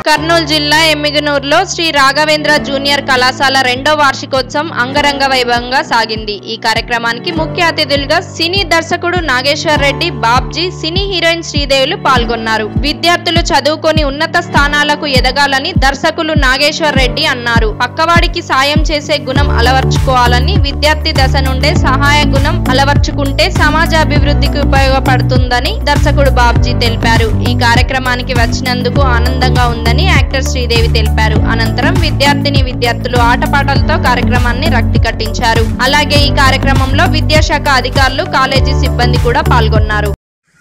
కర్నూలు జిల్లా ఎమ్మిగనూరులో శ్రీ రాఘవేంద్ర జూనియర్ కళాశాల రెండో వార్షికోత్సవం అంగరంగ వైభవంగా సాగింది ఈ కార్యక్రమానికి ముఖ్య అతిథులుగా సినీ దర్శకుడు నాగేశ్వర్ రెడ్డి బాబ్జీ సినీ హీరోయిన్ శ్రీదేవులు పాల్గొన్నారు విద్యార్థులు చదువుకొని ఉన్నత స్థానాలకు ఎదగాలని దర్శకులు నాగేశ్వర్ రెడ్డి అన్నారు పక్కవాడికి సాయం చేసే గుణం అలవర్చుకోవాలని విద్యార్థి దశ నుండే సహాయ గుణం అలవర్చుకుంటే సమాజ అభివృద్ధికి ఉపయోగపడుతుందని దర్శకుడు బాబ్జీ తెలిపారు ఈ కార్యక్రమానికి వచ్చినందుకు ఆనందంగా ఉందని యాక్టర్ శ్రీదేవి తెలిపారు అనంతరం విద్యార్థిని విద్యార్థులు ఆటపాటలతో కార్యక్రమాన్ని రక్తి కట్టించారు అలాగే ఈ కార్యక్రమంలో విద్యాశాఖ అధికారులు కాలేజీ సిబ్బంది కూడా పాల్గొన్నారు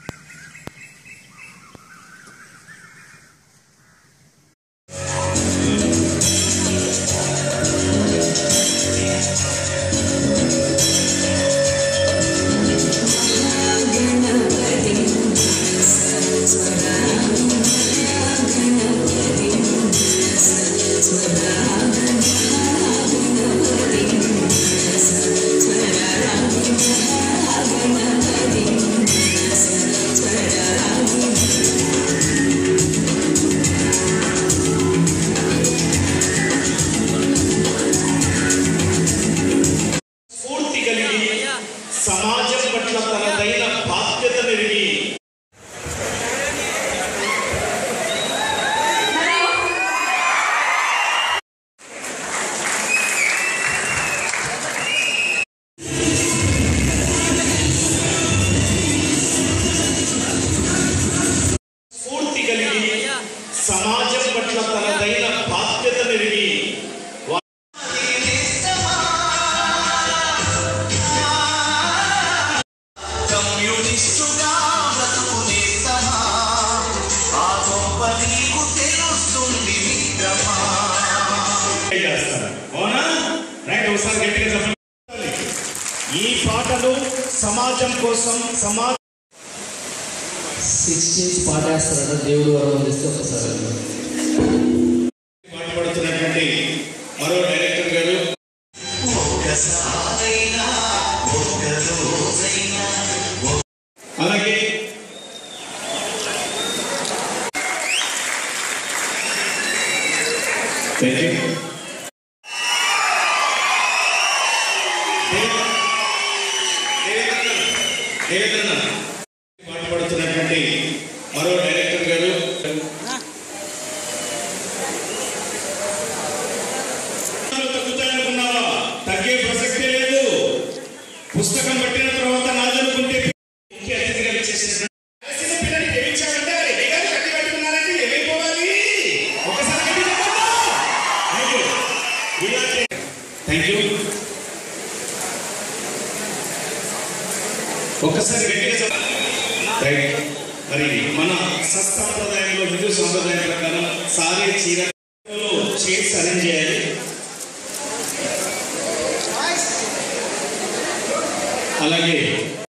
స్ఫూర్తి కలిగి సమాజం పట్ల తనదైన బాధ్యత నెరిగి స్ఫూర్తి కలిగి సమాజం పట్ల తనదైన బాధ్యత నెరిగి కమ్యూనిస్టుగా బ్రతుకునేతమా ఆ గొప్ప నీకు తెలుస్తుంది మిత్రమా చేస్తారు అవునా రైట్ ఒకసారి గట్టిగా చెప్పండి ఈ పాటలు సమాజం కోసం సమాజ సిక్స్టీన్త్ పాటేస్తారట దేవుడు వరం అందిస్తే ఒకసారి పాటుపడుతున్నటువంటి మరో డైరెక్టర్ గారు ఒక్కసారైనా ఒక్క రోజైనా అలాగే Thank you. దేవేంద్ర- దేవేంద్ర- దేవేంద్ర పాటుపడుతున్నటువంటి మరో డైరెక్టర్ గారు తగ్గుతాయనుకున్నావా తగ్గే ప్రసక్తే లేదు పుస్తకం పట్టిన తర్వాత నాదనుకుంటే ముఖ్య అతిథిగా విచ్చేసిన రాసిన పిల్లలకి ఏమిచ్చామంటే అరే వేగాలు కట్టి పెట్టుకున్నారంటే ఏమైపోవాలి ఒకసారి గట్టి చెప్పండి. Thank you. ఇలాంటి థ్యాంక్ యూ ఒక్కసారి గట్టిగా చెప్పండి. రైట్ మరి మన సత్సాంప్రదాయంలో హిందూ సాంప్రదాయం ప్రకారం సారీ చీర చైర్స్ అరేంజ్ చేయాలి అలాగే